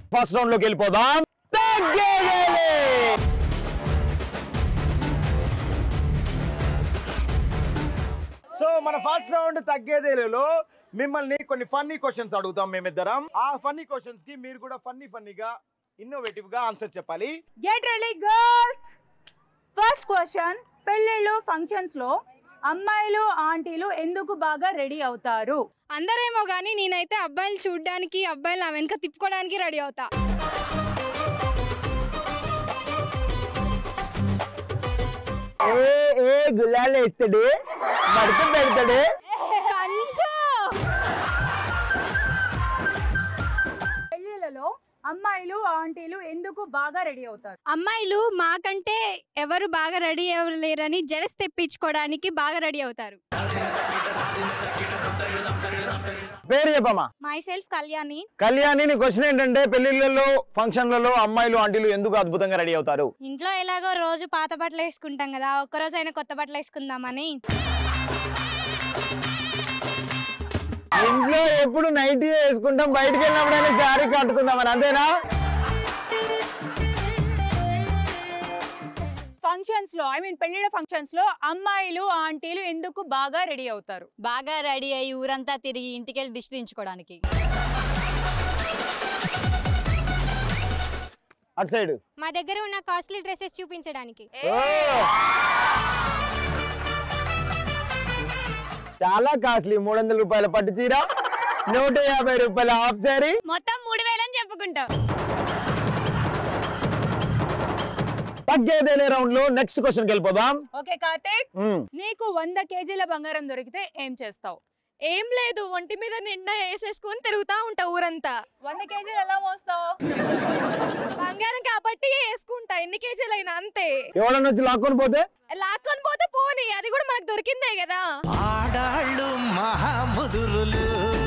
First round లోకి వెళ్ళిపోదాం తగ్గేదేలే. సో మన ఫస్ట్ రౌండ్ తగ్గేదేలో మిమ్మల్ని కొన్ని ఫన్నీ క్వశ్చన్స్ అడుగుతాం మేమిద్దరం ఆ ఫన్నీ క్వశ్చన్స్ కి మీరు కూడా ఫన్నీ ఫన్నీగా ఇన్నోవేటివ్ గా ఆన్సర్ చెప్పాలి get ready girls first question పెళ్ళిళ్ళు ఫంక్షన్స్ లో అమ్మాయిలు ఆంటీలు ఎందుకు బాగా రెడీ అవుతారు అందరేమో కానీ నేనైతే అబ్బాయిలు చూడడానికి అబ్బాయిలు నా వెనక తిప్పుకోవడానికి రెడీ అవుతా ఏ ఏ గులాలు వేస్తాడు మడత పెడతాడు కంచు పెళ్ళిళ్ళలో అమ్మాయిలు ఆంటీలు ఎందుకు బాగా రెడీ అవుతారు అమ్మాయిలు మాకంటే ఎవరు బాగా రెడీ అవ్వలేరని జడస్ తెప్పించుకోవడానికి బాగా రెడీ అవుతారు పేరు చెప్పమ్మా మై సెల్ఫ్ కళ్యాణి కళ్యాణి నీ క్వశ్చన్ ఏంటంటే పెళ్లిళ్ళలో ఫంక్షన్లలో అమ్మాయిలు ఆంటీలు ఎందుకు అద్భుతంగా రెడీ అవుతారు ఇంట్లో ఎలాగో రోజు పాత బట్టలు వేసుకుంటాం కదా ఒక్కరోజైనా కొత్త బట్టలు వేసుకుందామని ఇంట్లో ఎప్పుడు నైట్ వేసుకుంటాం బయటికి వెళ్ళినప్పుడైనా శారీ కట్టుకుందామని అంతేనా ఫంక్షన్స్ లో ఐ మీన్ పెళ్ళిళ్ళ ఫంక్షన్స్ లో అమ్మాయిలు ఆంటీలు ఎందుకు బాగా రెడీ అవుతారు బాగా రెడీ అయ్యి ఊరంతా తిరిగి ఇంటికెళ్ళి దిష్టి దించుకోవడానికి అటు సైడ్ మా దగ్గర ఉన్న కాస్ట్లీ డ్రెస్సెస్ చూపించడానికి చాలా కాస్ట్లీ మూడు వందల రూపాయల పట్టు చీర నూట యాభై రూపాయల హాఫ్ శారీ మొత్తం మూడు వేలని చెప్పుకుంటాం తగ్గేదేలే రౌండ్ లో నెక్స్ట్ క్వశ్చన్ వెళ్ళిపోదాం ఓకే కార్తీక్ మ్మ్. నీకు వంద కేజీల బంగారం దొరికితే ఏం చేస్తావు ఏం లేదు ఒంటి మీద నిండా వేసేసుకొని తిరుగుతా ఉంటా ఊరంతా వంద కేజీలు ఎలా మోస్తావు బంగారం కాబట్టి వేసుకుంటా ఎన్ని కేజీలైనా అంతే ఎవడన్నా వచ్చి లాక్కొని పోతే లాక్కొని పోతే పోనీ అది కూడా మనకు దొరికిందే కదా ఆడాళ్ళు మహాముదురులు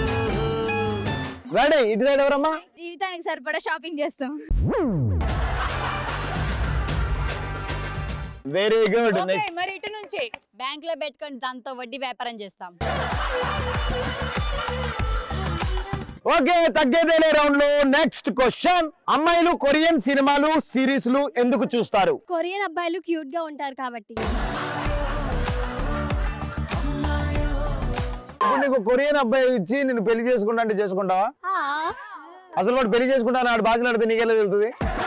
రెడీ ఇటు సైడ్ ఎవరమ్మా జీవితానికి సరిపడా షాపింగ్ చేస్తాం వెరీ గుడ్ ఓకే నెక్స్ట్ మరి ఇటు నుంచి బ్యాంక్ లో పెట్టుకొని దాంతో వడ్డీ వ్యాపారం చేస్తాం ఓకే తగ్గేదేలే రౌండ్ లో నెక్స్ట్ క్వశ్చన్ అమ్మాయిలు కొరియన్ సినిమాలు సిరీస్లు ఎందుకు చూస్తారు కొరియన్ అబ్బాయిలు క్యూట్ గా ఉంటారు కాబట్టి ఇప్పుడు నీకు కొరియన్ అబ్బాయి ఇచ్చి నేను పెళ్లి చేసుకుంటా అంటే చేసుకుంటావా అసలు వాడు పెళ్లి చేసుకుంటా వాడు భాషలు ఆడితే నీకెలా తెలుస్తుంది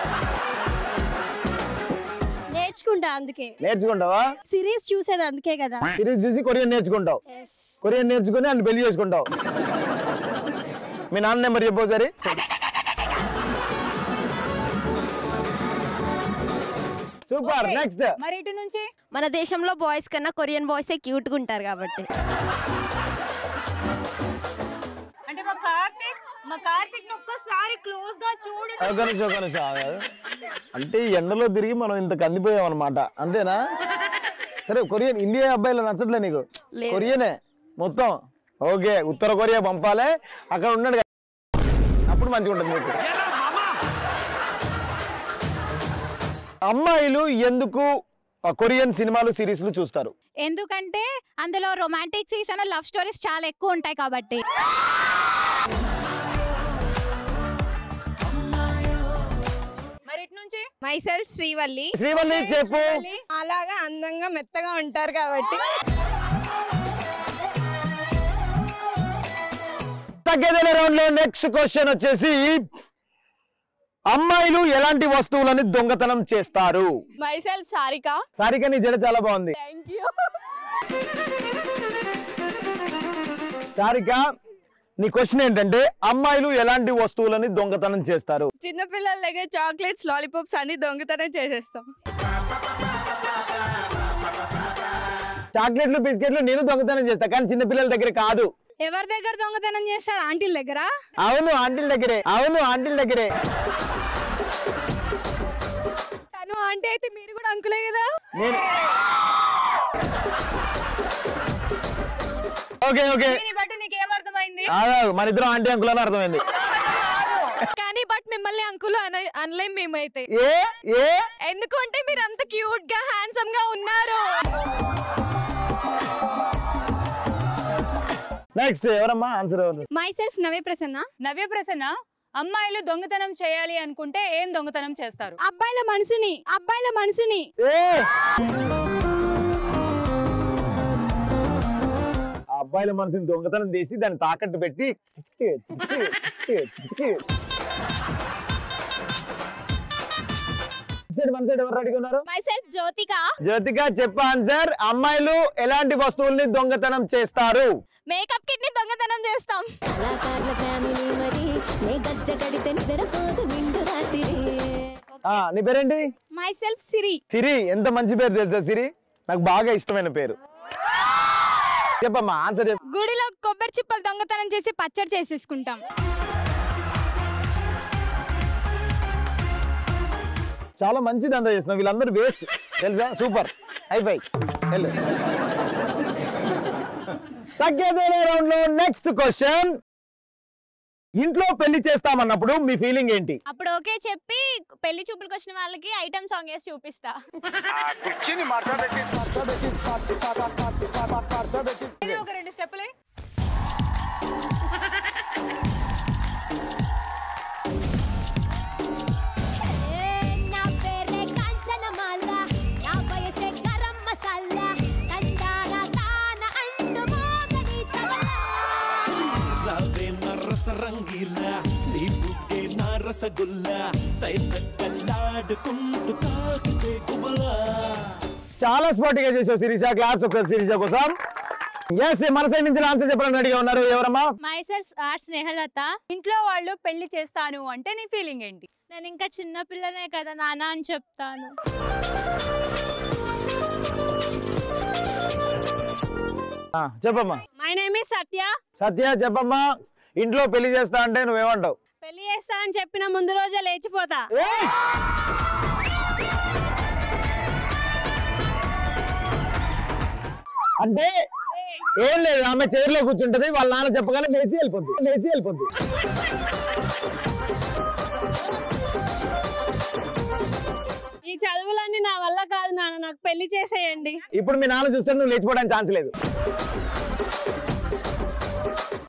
నేర్చుకుంటా అందుకే నేర్చుకుంటావా సిరీస్ చూసేది అందుకే కదా సిరీస్ చూసి కొరియన్ నేర్చుకుంటావు కొరియన్ నేర్చుకుని అని పెళ్లి చేసుకుంటావు మీ నాన్న నెంబర్ చెప్పు సరే సూపర్ Okay, నెక్స్ట్ మరి ఇటు నుంచి మన దేశంలో బాయ్స్ కన్నా కొరియన్ బాయ్స్ క్యూట్ గా ఉంటారు కాబట్టి అంటే మా కార్తీక్ మా కార్తీక్ ఒక్కసారి క్లోజ్ గా చూడు ఒక నిమిషం, ఒక నిమిషం ఆగు. అంటే ఈ ఎండలో తిరిగి మనం ఇంత కందిపోయాం అనమాట అంతేనా సరే కొరియన్ ఇండియా అబ్బాయిలు నచ్చట్లే నీకు లేదు. కొరియనే మొత్తం ఓకే ఉత్తర కొరియా పంపాలే అక్కడ ఉన్నాడు కదా. అప్పుడు మంచిగా ఉంటుంది మీకు అమ్మాయిలు ఎందుకు ఆ కొరియన్ సినిమాలు సిరీస్లు చూస్తారు ఎందుకంటే అందులో romantic scenes and love stories చాలా ఎక్కువ ఉంటాయి కాబట్టి మరి ఇటు నుంచి మై సెల్ఫ్ శ్రీవల్లి శ్రీవల్లి చెప్పు అలాగా అందంగా మెత్తగా ఉంటారు కాబట్టి తగ్గేదేలే రౌండ్ లో నెక్స్ట్ క్వశ్చన్ వచ్చేసి అమ్మాయిలు ఎలాంటి వస్తువులని దొంగతనం చేస్తారు మై సెల్ఫ్ సారిక సారిక నీ జడ చాలా బాగుంది థ్యాంక్ యూ సారిక నీ క్వశ్చన్ ఏంటంటే అమ్మాయిలు ఎలాంటి వస్తువులని దొంగతనం చేస్తారు చిన్నపిల్లల దగ్గర చాక్లెట్స్ లాలీపాప్స్ అన్ని దొంగతనం చేసేస్తాం చాక్లెట్లు బిస్కెట్లు నేను దొంగతనం చేస్తా కానీ చిన్న పిల్లల దగ్గర కాదు ఎవరి దగ్గర దొంగతనం చేస్తారు ఆంటీల దగ్గర అవును ఆంటీల దగ్గరే అవును ఆంటీల దగ్గరే తను ఆంటీ అయితే మీరు కూడా అంకులే కదా నేను ఓకే ఓకే దీన్ని బట్టి నీకేమర్థమైంది ఆగు, మన ఇద్దరం ఆంటీ అంకుల్ అని అర్థమైంది కానీ బట్ మిమ్మల్ని అంకులు అన అనలేం మేమైతే ఏ ఏ ఎందుకంటే మీరు అంత క్యూట్ గా హ్యాండ్సమ్ గా ఉన్నారు నెక్స్ట్ ఎవరమ్మా ఆన్సర్ ఎవరు మై సెల్ఫ్ నవే ప్రసన్న నవ్య ప్రసన్న అమ్మాయిలు దొంగతనం చేయాలి అనుకుంటే ఏం దొంగతనం చేస్తారు అబ్బాయిల మనసుని అబ్బాయిల మనసుని ఏ ఆ అబ్బాయిల మనసుని దొంగతనం చేసి దాన్ని తాకట్టు పెట్టి చిక్కి, చిక్కి, చిక్కి, చిక్కి. ఇటు సైడ్ మన సైడ్ ఎవరు రెడీగా ఉన్నారు మై సెల్ఫ్ జ్యోతిక జ్యోతిక చెప్ప ఆన్సర్ అమ్మాయిలు ఎలాంటి వస్తువుల్ని దొంగతనం చేస్తారు మేకప్ కిట్ ని దొంగతనం చేస్తాం కళాకారుల ఫ్యామిలీ మరి నే గజ్జ కడితే నిద్రపోదు నిండు రాత్రి ఆ నీ పేరేంటి మై సెల్ఫ్ సిరి సిరి ఎంత మంచి పేరు తెలుసా సిరి నాకు బాగా ఇష్టమైన పేరు చెప్పమ్మా ఆన్సర్ చెప్పు గుడిలో కొబ్బరి చిప్పలు దొంగతనం చేసి పచ్చడి చేసేసుకుంటాం చాలా మంచిది అంతా చేస్తున్నావు వీళ్ళందరూ వేస్ట్ తెలుసా సూపర్ హైఫై వెళ్ళు తగ్గేదేలే రౌండ్ లో నెక్స్ట్ క్వశ్చన్ ఇంట్లో పెళ్లి చేస్తామన్నప్పుడు మీ ఫీలింగ్ ఏంటి అప్పుడు ఓకే చెప్పి పెళ్లి చూపులకు వచ్చిన వాళ్ళకి ఐటమ్ సాంగ్ వేసి చూపిస్తా ఇది ఒక రెండు స్టెప్పులే నా పేరే కాంచనమాల నా వయసే గరం మసాలా తందాన తాన అంటు మోగని తబలా రావే నరస రంగీల నీ బుగ్గే నా రసగుల్ల తైతక్కలాడుకుంటూ తాకితే గుబులా చాలా స్పాట్ గా చేసావు శిరీష క్లాస్ ఒక శిరీష కోసం ఎస్ మన సైడ్ నుంచి ఆన్సర్ చెప్పడానికి రెడీగా ఉన్నారు ఎవరమ్మా మై సెల్ఫ్ ఆర్ స్నేహలత ఇంట్లో వాళ్ళు పెళ్లి చేస్తాను అంటే నీ ఫీలింగ్ ఏంటి నేను ఇంకా చిన్న పిల్లనే కదా నాన్న అని చెప్తాను ఆ, చెప్పమ్మా my name is Satya Satya చెప్పమ్మా ఇంట్లో పెళ్లి చేస్తా అంటే నువ్వేమంటావు పెళ్లి చేస్తా అని చెప్పిన ముందు రోజే లేచిపోతా ఏయ్! అంటే ఏం లేదు ఆమె చైర్లో కూర్చుంటది వాళ్ళ నాన్న చెప్పగానే లేచి వెళ్ళిపోద్ది లేచి వెళ్ళిపోద్ది ఈ చదువులన్నీ నా వల్ల కాదు నాన్న నాకు పెళ్లి చేసేయండి ఇప్పుడు మీ నాన్న చూస్తే నువ్వు లేచిపోవడానికి ఛాన్స్ లేదు